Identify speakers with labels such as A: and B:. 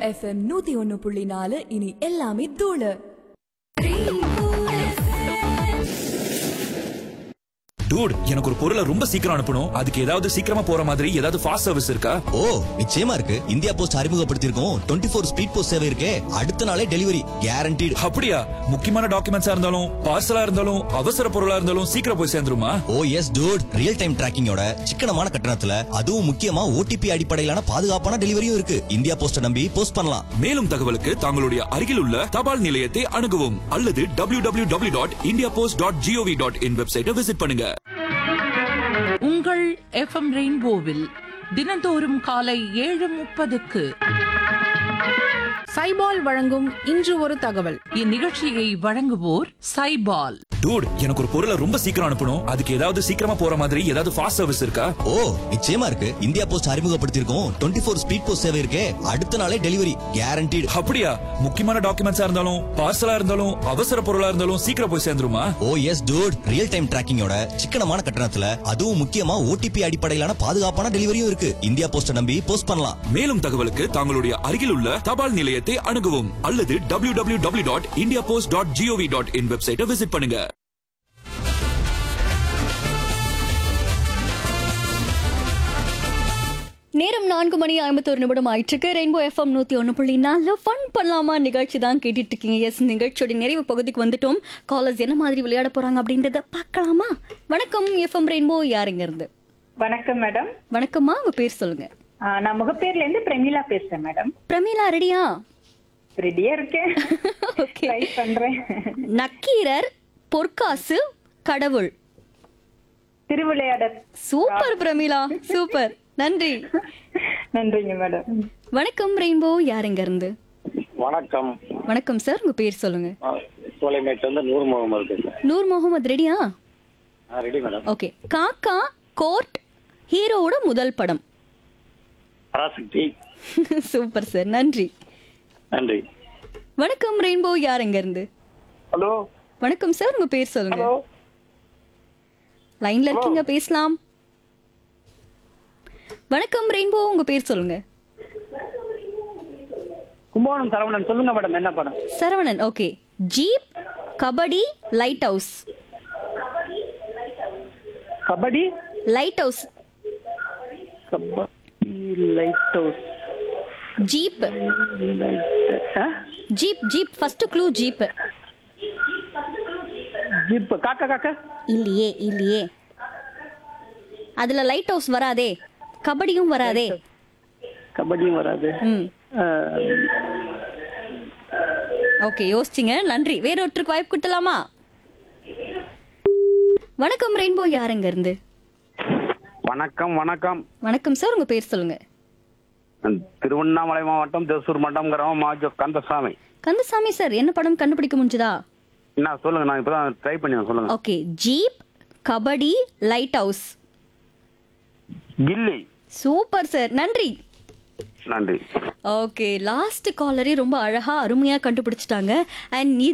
A: FM நூத்தி ஒன்னு புள்ளி நாலு இனி எல்லாமே தூளு
B: டூட் எனக்கு ஒரு பொருளை ரொம்ப சீக்கிரம் அனுப்பணும் அதுக்கு ஏதாவது சீக்கிரமா போற மாதிரி ஏதாவது ஃபாஸ்ட் சர்வீஸ் இருக்கா
C: ஓ நிச்சயமா இருக்கு இந்தியா போஸ்ட் அறிமுகப்படுத்தியிருக்கோம் டுவெண்ட்டி ஃபோர் ஸ்பீட் போஸ்ட் சேவை இருக்கே அடுத்த நாளே டெலிவரி கேரண்டீடு
B: அப்படியா முக்கியமான டாக்குமெண்ட்ஸா இருந்தாலும் பார்சலா இருந்தாலும் அவசர பொருளா இருந்தாலும் சீக்கிரம் போய் சேர்ந்துருமா
C: oh yes dude real time டிராக்கிங்கோட சிக்கனமான கட்டணத்துல அதுவும் முக்கியமா ஓடிபி அடிப்படையிலான பாதுகாப்பான டெலிவரியும் இருக்கு இந்தியா போஸ்ட நம்பி போஸ்ட் பண்ணலாம்
B: மேலும் தகவலுக்கு தங்களுடைய அருகில் உள்ள தபால் நிலையத்தை அணுகவும் அல்லது W W W dot India post dot GOV dot in வெப்சைட்டை விசிட் பண்ணுங்க
D: உங்கள் எஃப்எம் ரெயின்போவில் தினந்தோறும் காலை ஏழு முப்பதுக்கு
E: சைபால் வழங்கும் இன்று ஒரு தகவல்
D: இந்நிகழ்ச்சியை வழங்குவோர் சைபால்
B: டூட் எனக்கு ஒரு பொருளை ரொம்ப சீக்கிரம் அனுப்பணும் அதுக்கு ஏதாவது சீக்கிரமா போற மாதிரி ஏதாவது ஃபாஸ்ட் சர்வீஸ் இருக்கா
C: ஓ நிச்சயமா இருக்கு இந்தியா போஸ்ட் அறிமுகப்படுத்தியிருக்கோம் டுவெண்ட்டி ஃபோர் ஸ்பீட் போஸ்ட் சேவை இருக்கே அடுத்த நாளே டெலிவரி கேரண்டீடு
B: அப்படியா முக்கியமான டாக்குமெண்ட்ஸா இருந்தாலும் பார்சலா இருந்தாலும் அவசர பொருளா இருந்தாலும் சீக்கிரம் போய் சேர்ந்துருமா
C: oh yes dude real time டிராக்கிங்கோட சிக்கனமான கட்டணத்துல அதுவும் முக்கியமா ஓடிபி அடிப்படையிலான பாதுகாப்பான டெலிவரியும் இருக்கு இந்தியா போஸ்ட நம்பி போஸ்ட் பண்ணலாம்
B: மேலும் தகவலுக்கு தங்களுடைய அருகில் உள்ள தபால் நிலையத்தை அணுகவும் அல்லது W W W dot India post dot GOV dot in வெப்சைட்டை விசிட் பண்ணுங்க
F: நேரம் நான்கு மணி ஐம்பத்தொரு நிமிடம் ஆயிட்டிருக்கு ரெயின்போ எஃப்எம் நூத்தி ஒன்று புள்ளி நாலு ஃபன் பண்ணலாமா நிகழ்ச்சி தான் கேட்டுட்டு இருக்கீங்க எஸ் நிகழ்ச்சியோட நிறைவு பகுதிக்கு வந்துட்டோம் காலர்ஸ் என்ன மாதிரி விளையாட போறாங்க அப்படின்றத பார்க்கலாமா வணக்கம் எஃப்எம் ரெயின்போ யாருங்க இருந்து
G: வணக்கம் மேடம்
F: வணக்கம்மா உங்க பேர் சொல்லுங்க
G: ஆ, நான் முகப்பேர்ல இருந்து பிரமிளா பேசுறேன் மேடம்
F: பிரமீளா ரெடியா
G: ரெடியா இருக்கேன்
F: ஓகே
G: ட்ரை பண்றேன்
F: நக்கீரர் பொற்காசு கடவுள்
G: திருவிளையாடல்
F: சூப்பர் பிரமீளா சூப்பர் நன்றி
G: நன்றிங்க மேடம்
F: வணக்கம் ரெயின்போ யாருங்க இருந்து
H: வணக்கம்
F: வணக்கம் சார் உங்க பேர் சொல்லுங்க
H: சோலைமேட்ல இருந்து நூறு முகமது பேசுறேன்
F: நூர் முகமது ரெடியா
H: ரெடி மேடம்
F: ஓகே காக்கா கோர்ட் ஹீரோவோட முதல் படம்
H: பராசக்தி
F: சூப்பர் சார் நன்றி
H: நன்றி
F: வணக்கம் ரெயின்போ யார் எங்க இருந்து
H: ஹலோ
F: வணக்கம் சார் உங்க பேர் சொல்லுங்க
H: ஹலோ
F: லைன்ல இருக்கீங்க பேசலாம் வணக்கம் ரெயின்போ உங்க பேர் சொல்லுங்க
H: கும்பகோணம் சரவணன் சொல்லுங்க மேடம் என்ன படம்
F: Saravanan okay jeep kabaddi light house
H: kabaddi
F: light house
H: kabaddi light house
F: jeep
H: light
F: jeep jeep first clue jeep
H: jeep காக்கா காக்கா
F: இல்லையே இல்லையே அதுல லைட் ஹவுஸ் வராதே கபடியும் வராதே
H: கபடியும் வராது
F: ம்
H: அஹ்,
F: ஓகே யோசிச்சிங்க நன்றி வேற ஒருத்தருக்கு வாய்ப்பு கொடுத்தலாமா வணக்கம் ரெயின்போ யாருங்க இருந்து
H: வணக்கம் வணக்கம்
F: வணக்கம் சார் உங்க பேர் சொல்லுங்க
H: திருவண்ணாமலை மாவட்டம் திருசூர் மட்டம் கிராமம் மாஜோ கந்தசாமி
F: கந்தசாமி சார் என்ன படம் கண்டுபிடிக்க முடிஞ்சதா
H: என்ன சொல்லுங்க நான் இப்பதான் ட்ரை பண்ணி சொல்லுங்க
F: okay jeep kabaddi light house
H: Ghilli
F: super sir நன்றி
H: நன்றி
F: ஓகே லாஸ்ட் காலரே ரொம்ப அழகா அருமையா கண்டுபிடிச்சிட்டாங்க அண்ட்